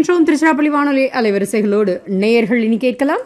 இணைகின்றோம் திருச்சிராப்பள்ளி வானொலி அலைவரிசைகளோடு நேயர்கள் இனி கேட்கலாம்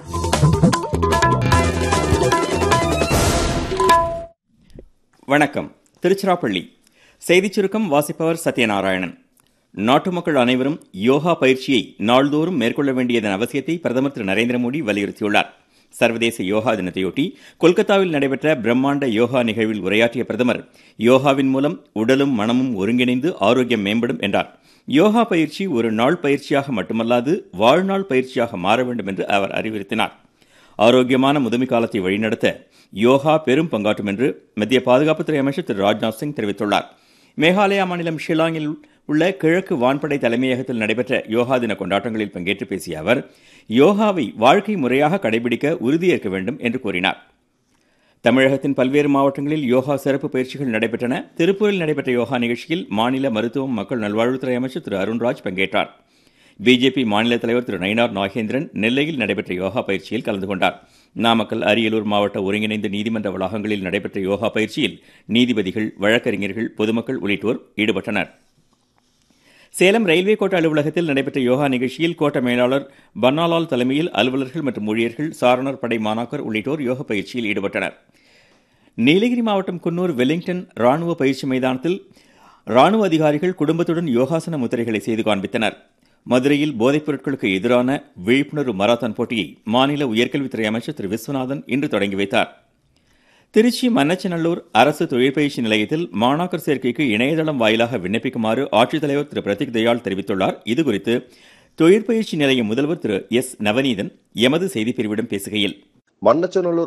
வணக்கம் திருச்சிராப்பள்ளி செய்திச் சுருக்கம் வாசிப்பவர் சத்யநாராயணன் நாட்டு மக்கள் அனைவரும் யோகா பயிற்சியை நாள்தோறும் மேற்கொள்ள வேண்டியதன் அவசியத்தை பிரதமர் திரு நரேந்திர மோடி வலியுறுத்தியுள்ளார் சர்வதேச யோகா தினத்தையொட்டி கொல்கத்தாவில் நடைபெற்ற பிரம்மாண்ட யோகா நிகழ்வில் உரையாற்றிய பிரதமர் யோகாவின் மூலம் உடலும் மனமும் ஒருங்கிணைந்து ஆரோக்கியம் மேம்படும் என்றார் யோகா பயிற்சி ஒரு நாள் பயிற்சியாக மட்டுமல்லாது வாழ்நாள் பயிற்சியாக மாற வேண்டும் என்று அவர் அறிவுறுத்தினார் ஆரோக்கியமான முதுமை காலத்தை வழிநடத்த யோகா பெரும் பங்காற்றும் என்று மத்திய பாதுகாப்புத்துறை அமைச்சர் திரு ராஜ்நாத் சிங் தெரிவித்துள்ளார் மேகாலயா மாநிலம் ஷில்லாங்கில் உள்ள கிழக்கு வான்படை தலைமையகத்தில் நடைபெற்ற யோகா தின கொண்டாட்டங்களில் பங்கேற்று பேசிய அவர் யோகாவை வாழ்க்கை முறையாக கடைபிடிக்க உறுதியேற்க வேண்டும் என்று கூறினார் தமிழகத்தின் பல்வேறு மாவட்டங்களில் யோகா சிறப்பு பயிற்சிகள் நடைபெற்றன திருப்பூரில் நடைபெற்ற யோகா நிகழ்ச்சியில் மாநில மருத்துவம் மக்கள் நல்வாழ்வுத்துறை அமைச்சர் திரு அருண்ராஜ் பங்கேற்றார் பிஜேபி மாநில தலைவர் திரு நயினார் நாகேந்திரன் நெல்லையில் நடைபெற்ற யோகா பயிற்சியில் கலந்து கொண்டார் நாமக்கல் அரியலூர் மாவட்ட ஒருங்கிணைந்த நீதிமன்ற வளாகங்களில் நடைபெற்ற யோகா பயிற்சியில் நீதிபதிகள் வழக்கறிஞர்கள் பொதுமக்கள் உள்ளிட்டோர் ஈடுபட்டனர் சேலம் ரயில்வே கோட்ட அலுவலகத்தில் நடைபெற்ற யோகா நிகழ்ச்சியில் கோட்ட மேலாளர் பன்னாலால் தலைமையில் அலுவலர்கள் மற்றும் ஊழியர்கள் சாரணர் படை மாணாக்கர் உள்ளிட்டோர் யோக பயிற்சியில் ஈடுபட்டனர் நீலகிரி மாவட்டம் குன்னூர் வெலிங்டன் ராணுவ பயிற்சி மைதானத்தில் ராணுவ அதிகாரிகள் குடும்பத்துடன் யோகாசன முத்திரைகளை செய்து காண்பித்தனர் மதுரையில் போதைப் பொருட்களுக்கு எதிரான விழிப்புணர்வு மராத்தான் போட்டியை மாநில உயர்கல்வித்துறை அமைச்சர் திரு விஸ்வநாதன் இன்று தொடங்கி வைத்தார் திருச்சி மன்னச்சநல்லூர் அரசு தொழிற்பயிற்சி நிலையத்தில் மாணாக்கர் சேர்க்கைக்கு இணையதளம் வாயிலாக விண்ணப்பிக்குமாறு ஆட்சித்தலைவர் திரு பிரதீக் தயாள் தெரிவித்துள்ளார் இதுகுறித்து தொழிற்பயிற்சி நிலைய முதல்வர் திரு எஸ் நவநீதன் எமது செய்திப்பிரிவிடம் பேசுகையில் மண்ணச்சநல்லூர்